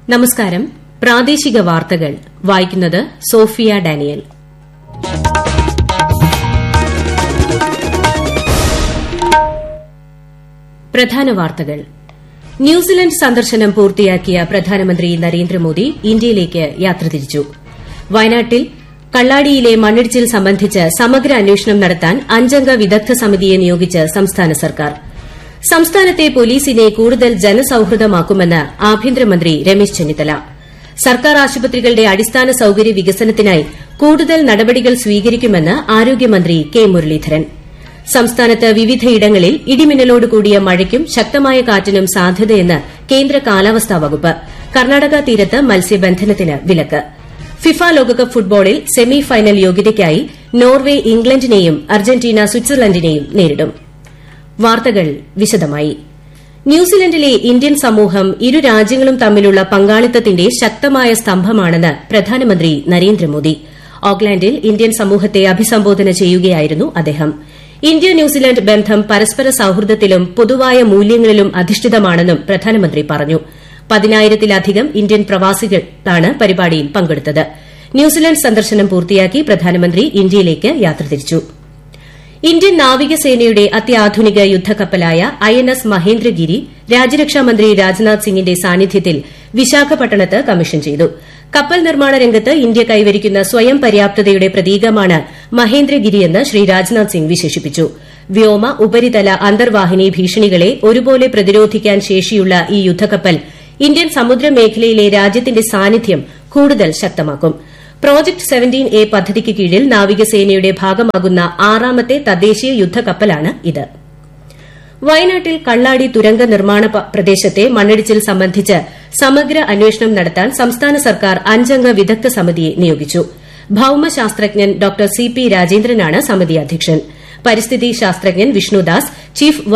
നമസ്കാരം പ്രാദേശിക വാർത്തകൾ വായിക്കുന്നത് സോഫിയ ഡാനിയൽ പ്രധാന വാർത്തകൾ ന്യൂസിലൻഡ് സന്ദർശനം പൂർത്തിയാക്കിയ പ്രധാനമന്ത്രി നരേന്ദ്രമോദി ഇന്ത്യയിലേക്ക് യാത്ര തിരിച്ചു വയനാട്ടിൽ കള്ളാടിയിലെ മണ്ണിടിച്ചിൽ സംബന്ധിച്ച് സമഗ്ര അന്വേഷണം നടത്താൻ അഞ്ചംഗ വിദഗ്ധ സമിതിയെ നിയോഗിച്ച് സംസ്ഥാന സർക്കാർ സംസ്ഥാനത്തെ പോലീസിനെ കൂടുതൽ ജനസൌഹൃദമാക്കുമെന്ന് ആഭ്യന്തരമന്ത്രി രമേശ് ചെന്നിത്തല സർക്കാർ ആശുപത്രികളുടെ അടിസ്ഥാന സൌകര്യ വികസനത്തിനായി കൂടുതൽ നടപടികൾ സ്വീകരിക്കുമെന്ന് ആരോഗ്യമന്ത്രി കെ മുരളീധരൻ സംസ്ഥാനത്ത് വിവിധയിടങ്ങളിൽ ഇടിമിന്നലോടുകൂടിയ മഴയ്ക്കും ശക്തമായ കാറ്റിനും സാധ്യതയെന്ന് കേന്ദ്ര കാലാവസ്ഥാ വകുപ്പ് കർണാടക തീരത്ത് മത്സ്യബന്ധനത്തിന് വിലക്ക് ഫിഫ ലോകകപ്പ് ഫുട്ബോളിൽ സെമി ഫൈനൽ യോഗ്യതയ്ക്കായി നോർവെ ഇംഗ്ലണ്ടിനെയും അർജന്റീന സ്വിറ്റ്സർലൻഡിനെയും നേരിടും വാർത്തകൾ വിശദമായി ന്യൂസിലൻഡിലെ ഇന്ത്യൻ സമൂഹം ഇരു രാജ്യങ്ങളും തമ്മിലുള്ള പങ്കാളിത്തത്തിന്റെ ശക്തമായ സ്തംഭമാണെന്ന് പ്രധാനമന്ത്രി നരേന്ദ്രമോദി ഓക്ലാൻഡിൽ ഇന്ത്യൻ സമൂഹത്തെ അഭിസംബോധന ചെയ്യുകയായിരുന്നു അദ്ദേഹം ഇന്ത്യ ന്യൂസിലൻഡ് ബന്ധം പരസ്പര സൌഹൃദത്തിലും പൊതുവായ മൂല്യങ്ങളിലും അധിഷ്ഠിതമാണെന്നും പ്രധാനമന്ത്രി പറഞ്ഞു പതിനായിരത്തിലധികം ഇന്ത്യൻ പ്രവാസികളാണ് പരിപാടിയിൽ പങ്കെടുത്തത് ന്യൂസിലൻഡ് സന്ദർശനം പൂർത്തിയാക്കി പ്രധാനമന്ത്രി ഇന്ത്യയിലേക്ക് യാത്ര തിരിച്ചു ഇന്ത്യൻ നാവികസേനയുടെ അത്യാധുനിക യുദ്ധക്കപ്പലായ ഐ എൻ എസ് മഹേന്ദ്രഗിരി രാജ്യരക്ഷാമന്ത്രി രാജ്നാഥ് സിംഗിന്റെ സാന്നിധ്യത്തിൽ വിശാഖപട്ടണത്ത് കമ്മീഷൻ ചെയ്തു കപ്പൽ നിർമ്മാണ രംഗത്ത് ഇന്ത്യ കൈവരിക്കുന്ന സ്വയം പര്യാപ്തതയുടെ പ്രതീകമാണ് മഹേന്ദ്രഗിരിയെന്ന് ശ്രീ രാജ്നാഥ് സിംഗ് വിശേഷിപ്പിച്ചു വ്യോമ ഉപരിതല അന്തർവാഹിനി ഭീഷണികളെ ഒരുപോലെ പ്രതിരോധിക്കാൻ ശേഷിയുള്ള ഈ യുദ്ധക്കപ്പൽ ഇന്ത്യൻ സമുദ്രമേഖലയിലെ രാജ്യത്തിന്റെ സാന്നിധ്യം കൂടുതൽ ശക്തമാക്കും പ്രോജക്ട് സെവന്റീൻ എ പദ്ധതിക്ക് കീഴിൽ നാവികസേനയുടെ ഭാഗമാകുന്ന ആറാമത്തെ തദ്ദേശീയ യുദ്ധക്കപ്പലാണ് ഇത് വയനാട്ടിൽ കള്ളാടി തുരങ്ക നിർമ്മാണ പ്രദേശത്തെ മണ്ണിടിച്ചിൽ സംബന്ധിച്ച് സമഗ്ര അന്വേഷണം നടത്താൻ സംസ്ഥാന സർക്കാർ അഞ്ചംഗ വിദഗ്ധ സമിതിയെ നിയോഗിച്ചു ഭൌമശാസ്ത്രജ്ഞൻ ഡോക്ടർ സി പി രാജേന്ദ്രനാണ് സമിതി അധ്യക്ഷൻ പരിസ്ഥിതി ശാസ്ത്രജ്ഞൻ വിഷ്ണുദാസ് ചീഫ്